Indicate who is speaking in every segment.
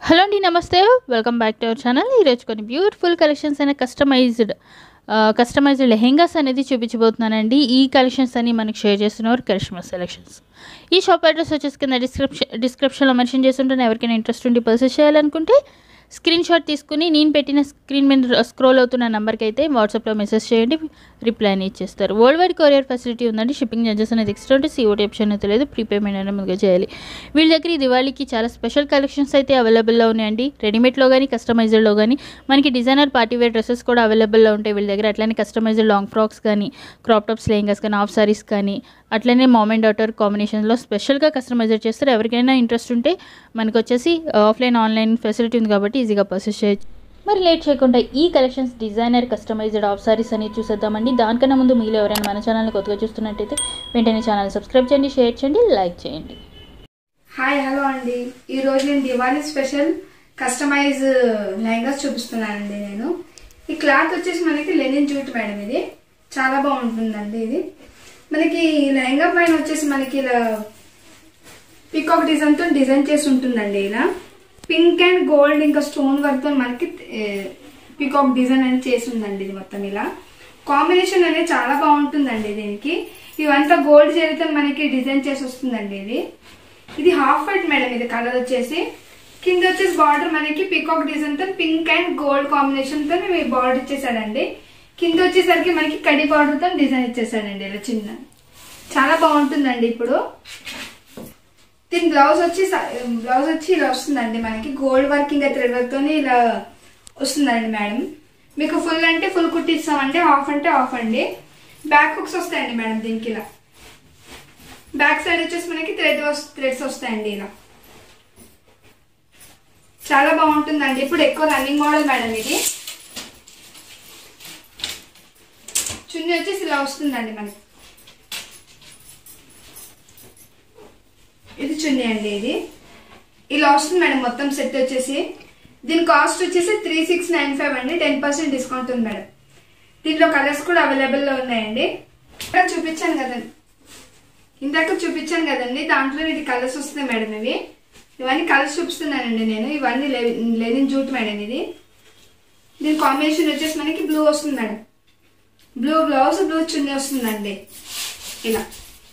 Speaker 1: hello అండి నమస్తే welcome back to our channel ఈరోజు కొన్ని బ్యూటిఫుల్ కలెక్షన్స్ అయిన కస్టమైజ్డ్ కస్టమైజ్డ్ లెహెంగాస్ అనేది చూపించబోతున్నానండి ఈ కలెక్షన్స్ అన్ని మనకి షేర్ చేస్తున్నారు కరిష్మా సెలెక్షన్స్ ఈ షాప్ అడ్రస్ వచ్చేసి కింద డిస్క్రిప్షన్ డిస్క్రిప్షన్లో మెన్షన్ చేస్తుంటాను ఎవరికైనా ఇంట్రెస్ట్ ఉండి పర్చేస్ చేయాలనుకుంటే స్క్రీన్ షాట్ తీసుకుని నేను పెట్టిన స్క్రీన్ మీద స్క్రోల్ అవుతున్న నెంబర్కి అయితే వాట్సాప్లో మెసేజ్ చేయండి రిప్లై అని ఇచ్చేస్తారు వరల్డ్ వైడ్ కొరియర్ ఫెసిలిటీ ఉందండి షిప్పింగ్ చార్జెస్ అనేది ఎక్స్ట్రా ఉంటే సిఓటీ ఆప్షన్ అయితే లేదు ప్రీపేమెంట్ అనేది ముందుగా చేయాలి వీళ్ళ దగ్గర ఈ దివాళీకి చాలా స్పెషల్ కలెక్షన్స్ అయితే అవైలబుల్లో ఉన్నాయండి రెడీమేడ్లో కానీ కస్టమైజ్డ్లో కానీ మనకి డిజైనర్ పార్టీ వేర్ డ్రెస్సెస్ కూడా అవైలబుల్లో ఉంటాయి వీళ్ళ దగ్గర అట్లనే కస్టమైజ్డ్ లాంగ్ ఫ్రాక్స్ కానీ క్రాప్ టాప్స్ లెహంగాస్ కానీ హాఫ్ సారీస్ కానీ అట్లనే మామ్ అండ్ డాటర్ కాంబినేషన్లో స్పెషల్గా కస్టమైజ్ చేస్తారు ఎవరికైనా ఇంట్రెస్ట్ ఉంటే మనకు వచ్చేసి ఆఫ్లైన్ ఆన్లైన్ ఫెసిలిటీ ఉంది కాబట్టి ఈజీగా పర్చేస్ చేయొచ్చు మరి లేట్ చేయకుండా ఈ collections designer customized half saris అనేది చూసేద్దామండి దానికన్నా ముందు మీరు ఎవరైనా మన ఛానల్ని కొత్తగా చూస్తున్నట్టయితే వెంటనే ఛానల్ సబ్స్క్రైబ్ చేయండి షేర్ చేయండి లైక్ చేయండి
Speaker 2: హాయ్ హలో అండి ఈ రోజు నేను దివాళీ స్పెషల్ కస్టమైజ్ లెహంగాస్ చూపిస్తున్నానండి నేను ఈ క్లాత్ వచ్చేసి మనకి లెనిన్ జూట్ మేడం ఇది చాలా బాగుంటుందండి ఇది మనకి ఈ లెహంగా పైన వచ్చేసి మనకి ఇలా పికాక్ డిజైన్ తో డిజైన్ చేసి ఉంటుందండి ఇలా పింక్ అండ్ గోల్డ్ ఇంకా స్టోన్ వర్క్ తో మనకి పికాక్ డిజైన్ అనేది చేసి ఉందండి ఇది మొత్తం ఇలా కాంబినేషన్ అనేది చాలా బాగుంటుందండి దీనికి ఇవంతా గోల్డ్ జరిగితే మనకి డిజైన్ చేసి వస్తుందండి ఇది ఇది హాఫ్ వైట్ మేడం ఇది కలర్ వచ్చేసి కింద వచ్చేసి బార్డర్ మనకి పికాక్ డిజైన్ తో పింక్ అండ్ గోల్డ్ కాంబినేషన్ తో బార్డర్ ఇచ్చేసాడండి కింద వచ్చేసరికి మనకి కడి బార్డర్ తో డిజైన్ ఇచ్చేసాడండి ఇలా చిన్న చాలా బాగుంటుందండి ఇప్పుడు దీని బ్లౌజ్ వచ్చి బ్లౌజ్ వచ్చి ఇలా వస్తుందండి మనకి గోల్డ్ వర్క్ ఇంకా థ్రెడ్ వర్క్ తోని ఇలా వస్తుందండి మేడం మీకు ఫుల్ అంటే ఫుల్ కుట్టిస్తామండి హాఫ్ అంటే హాఫ్ అండి బ్యాక్ హుక్స్ వస్తాయండి మేడం దీనికి ఇలా బ్యాక్ సైడ్ వచ్చేసి మనకి థ్రెడ్ థ్రెడ్స్ వస్తాయండి ఇలా చాలా బాగుంటుందండి ఇప్పుడు ఎక్కువ రన్నింగ్ మోడల్ మేడం ఇది చున్నీ వచ్చేసి ఇలా వస్తుందండి మనకి ఇది చున్నీ అండి ఇది ఇలా వస్తుంది మేడం మొత్తం సెట్ వచ్చేసి దీని కాస్ట్ వచ్చేసి త్రీ సిక్స్ నైన్ ఫైవ్ అండి టెన్ పర్సెంట్ డిస్కౌంట్ ఉంది మేడం దీంట్లో కలర్స్ కూడా అవైలబుల్ లో ఉన్నాయండి ఇక్కడ చూపించాను కదండి ఇందాక చూపించాను కదండి దాంట్లో ఇది కలర్స్ వస్తున్నాయి మేడం ఇవి ఇవన్నీ కలర్స్ చూపిస్తున్నానండి నేను ఇవన్నీ లెనిన్ జూట్ మేడం ఇది దీని కాంబినేషన్ వచ్చేసి మనకి బ్లూ వస్తుంది మేడం బ్లూ బ్లౌజ్ బ్లూ చున్నీ వస్తుందండి ఇలా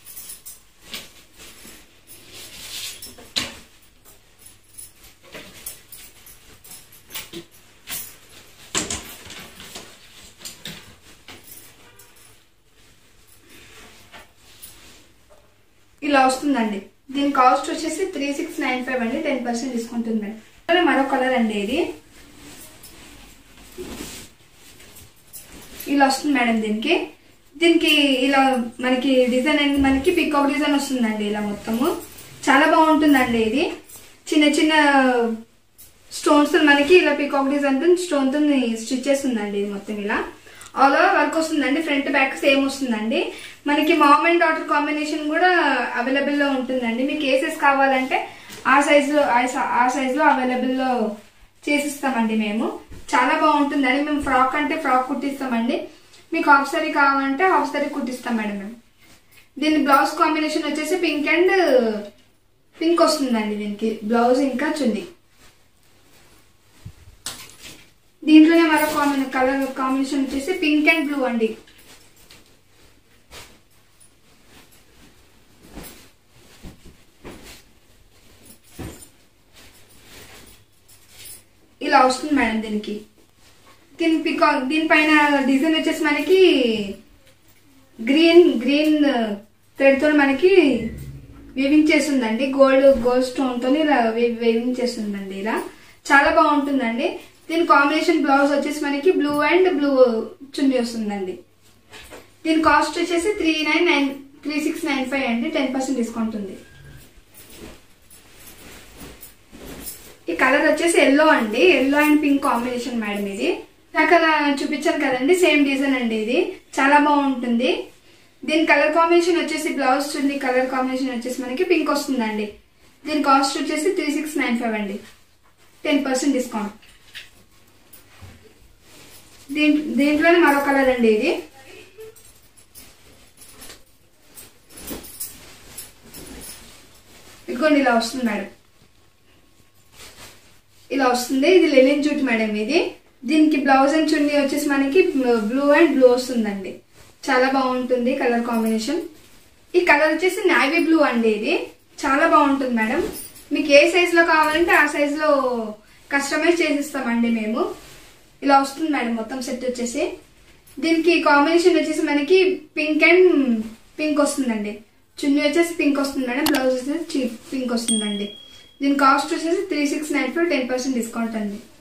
Speaker 2: ఇలా వస్తుందండి దీని కాస్ట్ వచ్చేసి త్రీ సిక్స్ నైన్ ఫైవ్ అండి టెన్ పర్సెంట్ డిస్కౌంట్ ఉంది మేడం మరో కలర్ అండి ఇది ఇలా వస్తుంది మేడం దీనికి దీనికి ఇలా మనకి డిజైన్ అనేది మనకి పికాక్ డిజైన్ వస్తుందండి ఇలా మొత్తము చాలా బాగుంటుందండి ఇది చిన్న చిన్న స్టోన్స్ మనకి ఇలా పికాక్ డిజైన్ తో స్టోన్ తో స్టిచ్ చేస్తుందండి ఇది మొత్తం ఇలా ఆల్ ఓవర్ వర్క్ వస్తుందండి ఫ్రంట్ బ్యాక్ సేమ్ వస్తుందండి మనకి మామ్ అండ్ డాటర్ కాంబినేషన్ కూడా అవైలబుల్ లో ఉంటుందండి మీకు ఏ సైజ్ కావాలంటే ఆ సైజ్ లో ఆ సైజ్ లో అవైలబుల్ లో చేసిస్తామండి మేము చాలా బాగుంటుందండి మేము ఫ్రాక్ అంటే ఫ్రాక్ కుట్టిస్తామండి మీకు హాఫ్ సారీ కావాలంటే హాఫ్ సారీ కుట్టిస్తాం మేడం మేము దీని బ్లౌజ్ కాంబినేషన్ వచ్చేసి పింక్ అండ్ పింక్ వస్తుందండి దీనికి బ్లౌజ్ ఇంకా చుంది దీంట్లోనే మరో కాంబినే కలర్ కాంబినేషన్ వచ్చేసి పింక్ అండ్ బ్లూ అండి ఇలా వస్తుంది మేడం దీనికి దీని పికా దీనిపైన డిజైన్ వచ్చేసి మనకి గ్రీన్ గ్రీన్ థ్రెడ్ తో మనకి వేవింగ్ చేస్తుందండి గోల్డ్ గోల్డ్ స్టోన్ తో ఇలా వేవింగ్ చేస్తుందండి ఇలా చాలా బాగుంటుందండి దీని కాంబినేషన్ బ్లౌజ్ వచ్చేసి మనకి బ్లూ అండ్ బ్లూ చున్నీ వస్తుందండి దీని కాస్ట్ వచ్చేసి three nine nine three six nine five అండి టెన్ పర్సెంట్ డిస్కౌంట్ ఉంది ఈ కలర్ వచ్చేసి ఎల్లో అండి yellow and pink combination madam ఇది నాకు అలా చూపించాను కదండి సేమ్ డిజైన్ అండి ఇది చాలా బాగుంటుంది దీని కలర్ కాంబినేషన్ వచ్చేసి బ్లౌజ్ చున్నీ కలర్ కాంబినేషన్ వచ్చేసి మనకి పింక్ వస్తుందండి దీని కాస్ట్ వచ్చేసి త్రీ సిక్స్ నైన్ ఫైవ్ అండి టెన్ పర్సెంట్ డిస్కౌంట్ దీంట్ దీంట్లోనే మరో కలర్ అండి ఇది ఇదిగోండి ఇలా వస్తుంది మేడం ఇలా వస్తుంది ఇది లెనిన్ జూట్ మేడం ఇది దీనికి బ్లౌజ్ అండ్ చున్నీ వచ్చేసి మనకి బ్లూ అండ్ బ్లూ వస్తుందండి చాలా బాగుంటుంది కలర్ కాంబినేషన్ ఈ కలర్ వచ్చేసి నావీ బ్లూ అండి ఇది చాలా బాగుంటుంది మేడం మీకు ఏ సైజ్ లో కావాలంటే ఆ సైజ్ లో కస్టమైజ్ చేసిస్తామండి మేము ఇలా వస్తుంది మేడం మొత్తం సెట్ వచ్చేసి దీనికి కాంబినేషన్ వచ్చేసి మనకి పింక్ అండ్ పింక్ వస్తుందండి చున్నీ వచ్చేసి పింక్ వస్తుంది మేడం బ్లౌజ్ వచ్చేసి పింక్ వస్తుందండి దీని కాస్ట్ వచ్చేసి three six nine four ten percent discount అండి